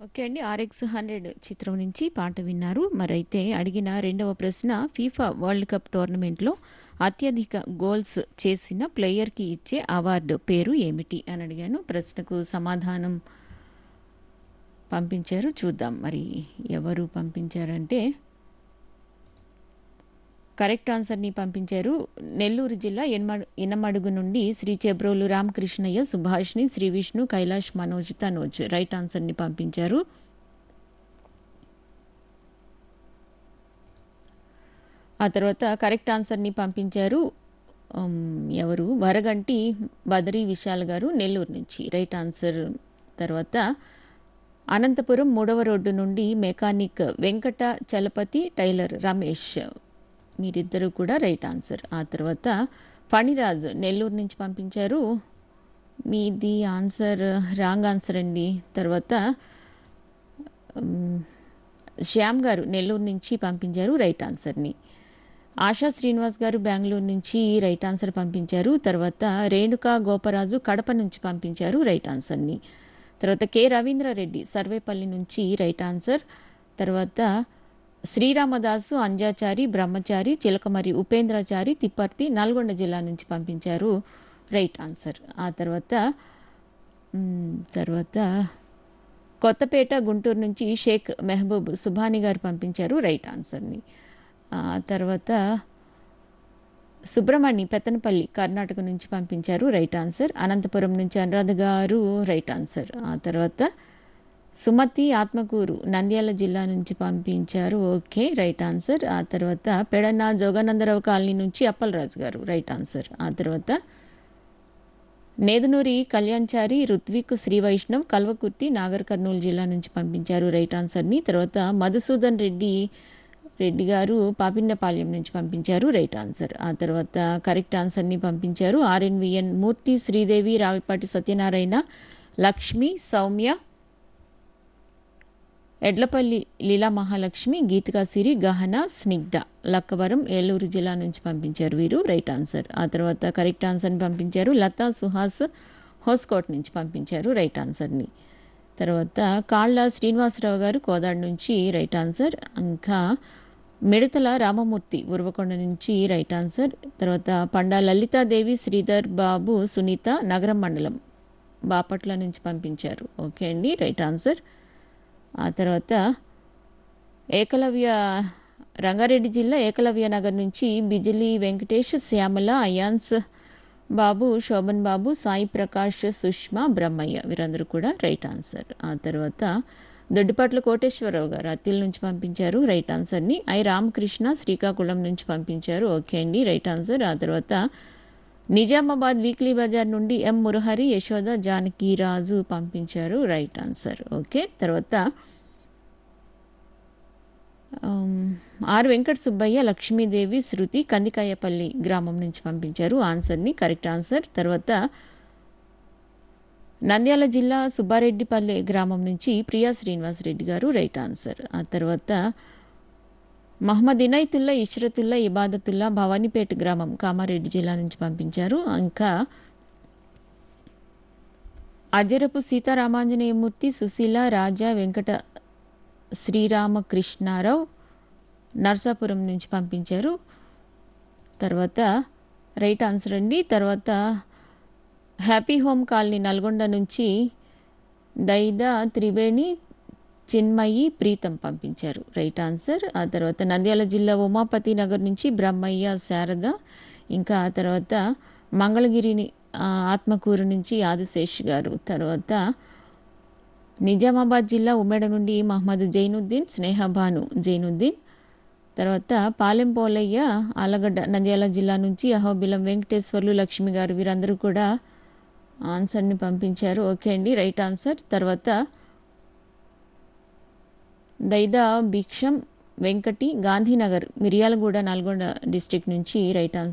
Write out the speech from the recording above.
okay అండి RX hundred చిత్రం నుంచి పాట విన్నారు మరైతే అడిగిన రెండవ ప్రశ్న ఫీఫా వరల్డ్ కప్ టోర్నమెంట్లో అత్యధిక గోల్స్ చేసిన ప్లేయర్కి ఇచ్చే అవార్డు పేరు ఏమిటి అని అడిగాను ప్రశ్నకు సమాధానం పంపించారు చూద్దాం మరి ఎవరు పంపించారంటే కరెక్ట్ ఆన్సర్ని పంపించారు నెల్లూరు జిల్లా ఎన్మడు ఇనమడుగు నుండి శ్రీ చెబ్రోలు రామకృష్ణయ్య సుభాష్ని శ్రీ విష్ణు కైలాష్ మనోజ్ తనోజ్ రైట్ ఆన్సర్ని పంపించారు ఆ తర్వాత కరెక్ట్ ఆన్సర్ని పంపించారు ఉమ్, ఎవరు వరగంటి బదరీ విశాల్ గారు నెల్లూరు నుంచి రైట్ ఆన్సర్ తర్వాత అనంతపురం మూడవ రోడ్డు నుండి మెకానిక్ వెంకట చలపతి టైలర్ రమేష్ మీరిద్దరూ కూడా రైట్ ఆన్సర్ ఆ తర్వాత ఫణిరాజ్ నెల్లూరు నుంచి పంపించారు మీది ఆన్సర్ రాంగ్ ఆన్సర్ అండి తర్వాత ఉమ్, శ్యామ్ గారు నెల్లూరు నుంచి పంపించారు రైట్ ఆన్సర్ని ఆశా శ్రీనివాస్ గారు బెంగళూరు నుంచి రైట్ ఆన్సర్ పంపించారు తర్వాత రేణుకా గోపరాజు కడప నుంచి పంపించారు రైట్ ఆన్సర్ని తర్వాత కె రవీంద్రారెడ్డి సర్వేపల్లి నుంచి రైట్ ఆన్సర్ తర్వాత శ్రీరామదాసు అంజాచారి బ్రహ్మచారి చిలకమరి ఉపేంద్రాచారి తిప్పర్తి నల్గొండ జిల్లా నుంచి పంపించారు రైట్ ఆన్సర్ ఆ తర్వాత మ్, తర్వాత కొత్తపేట గుంటూరు నుంచి షేక్ మెహబూబ్ సుభాని గారు పంపించారు రైట్ ఆన్సర్ని ఆ తర్వాత సుబ్రహ్మణ్య పెత్తనపల్లి కర్ణాటక నుంచి పంపించారు రైట్ ఆన్సర్ అనంతపురం నుంచి అనురాధ గారు రైట్ ఆన్సర్ ఆ తర్వాత సుమతి ఆత్మకూరు నంద్యాల జిల్లా నుంచి పంపించారు ఓకే రైట్ ఆన్సర్ ఆ తర్వాత పెడన జోగానందరావు కాలనీ నుంచి అప్పలరాజు గారు రైట్ ఆన్సర్ ఆ తర్వాత నేదునూరి కళ్యాణ్చారి రుత్విక్ శ్రీ వైష్ణవ్ కల్వకుర్తి నాగర్ కర్నూలు జిల్లా నుంచి పంపించారు రైట్ ఆన్సర్ని తర్వాత మధుసూదన్ రెడ్డి రెడ్డి గారు పాపిన్నపాలెం నుంచి పంపించారు రైట్ ఆన్సర్ ఆ తర్వాత కరెక్ట్ ఆన్సర్ని పంపించారు ఆర్ఎన్విఎన్ మూర్తి శ్రీదేవి రావిపాటి సత్యనారాయణ లక్ష్మి సౌమ్య ఎడ్లపల్లి లీలా మహాలక్ష్మి గీతికా సిరి గహన స్నిగ్ధ లక్కవరం ఏలూరు జిల్లా నుంచి పంపించారు వీరు రైట్ ఆన్సర్ ఆ తర్వాత కరెక్ట్ ఆన్సర్ని పంపించారు లతా సుహాస్ హోస్కోట్ నుంచి పంపించారు రైట్ ఆన్సర్ని తర్వాత కాళ్ళ శ్రీనివాసరావు గారు కోదాడు నుంచి రైట్ ఆన్సర్ ఇంకా మిడతల రామమూర్తి ఉరవకొండ నుంచి రైట్ ఆన్సర్ తర్వాత పండా లలితాదేవి శ్రీధర్ బాబు సునీత నగరం మండలం బాపట్ల నుంచి పంపించారు ఓకే అండి రైట్ ఆన్సర్ ఆ తర్వాత ఏకలవ్య రంగారెడ్డి జిల్లా ఏకలవ్య నగర్ నుంచి బిజిలి వెంకటేష్ శ్యామల అయాన్స్ బాబు శోభన్ బాబు సాయి ప్రకాష్ సుష్మా బ్రహ్మయ్య వీరందరూ కూడా రైట్ ఆన్సర్ ఆ తర్వాత దొడ్డిపాట్ల కోటేశ్వరరావు గారు అత్తిల్ నుంచి పంపించారు రైట్ ఆన్సర్ని ఐ రామకృష్ణ శ్రీకాకుళం నుంచి పంపించారు ఓకే అండి రైట్ ఆన్సర్ ఆ తర్వాత నిజామాబాద్ వీక్లీ బజార్ నుండి ఎం మురహరి యశోద జానకిరాజు పంపించారు రైట్ ఆన్సర్ ఓకే తర్వాత ఆమ్, ఆర్ వెంకట సుబ్బయ్య లక్ష్మీదేవి శృతి కందికాయపల్లి గ్రామం నుంచి పంపించారు ఆన్సర్ని కరెక్ట్ ఆన్సర్ తర్వాత నంద్యాల జిల్లా సుబ్బారెడ్డిపల్లె గ్రామం నుంచి ప్రియా శ్రీనివాస్ రెడ్డి గారు రైట్ ఆన్సర్ ఆ తర్వాత మహమ్మద్ ఇనైతుల్లా ఇష్రతుల్లా ఇబాదతుల్లా భవానీపేట గ్రామం కామారెడ్డి జిల్లా నుంచి పంపించారు ఇంకా అజరపు సీతారామాంజనేయమూర్తి సుశీల రాజా వెంకట శ్రీరామకృష్ణారావు నర్సాపురం నుంచి పంపించారు తర్వాత రైట్ ఆన్సర్ అండి తర్వాత హ్యాపీ హోమ్ కాలనీ నల్గొండ నుంచి దైద త్రివేణి చిన్మయి ప్రీతం పంపించారు రైట్ ఆన్సర్ ఆ తర్వాత నంద్యాల జిల్లా ఉమాపతి నగర్ నుంచి బ్రహ్మయ్య శారద ఇంకా ఆ తర్వాత మంగళగిరిని ఆ, ఆత్మకూరు నుంచి ఆదిశేష్ గారు తర్వాత నిజామాబాద్ జిల్లా ఉమ్మేడ నుండి మహమ్మద్ జైనుద్దీన్ స్నేహబాను జైనుద్దీన్ తర్వాత పాలెం పోలయ్య ఆలగడ్డ నంద్యాల జిల్లా నుంచి అహోబిలం వెంకటేశ్వర్లు లక్ష్మి గారు వీరందరూ కూడా ఆన్సర్ని పంపించారు ఓకే అండి రైట్ ఆన్సర్ తర్వాత దైదా భిక్షం వెంకటి గాంధీనగర్ మిర్యాలగూడ నల్గొండ డిస్టిక్ నుంచి రైట్ ఆన్సర్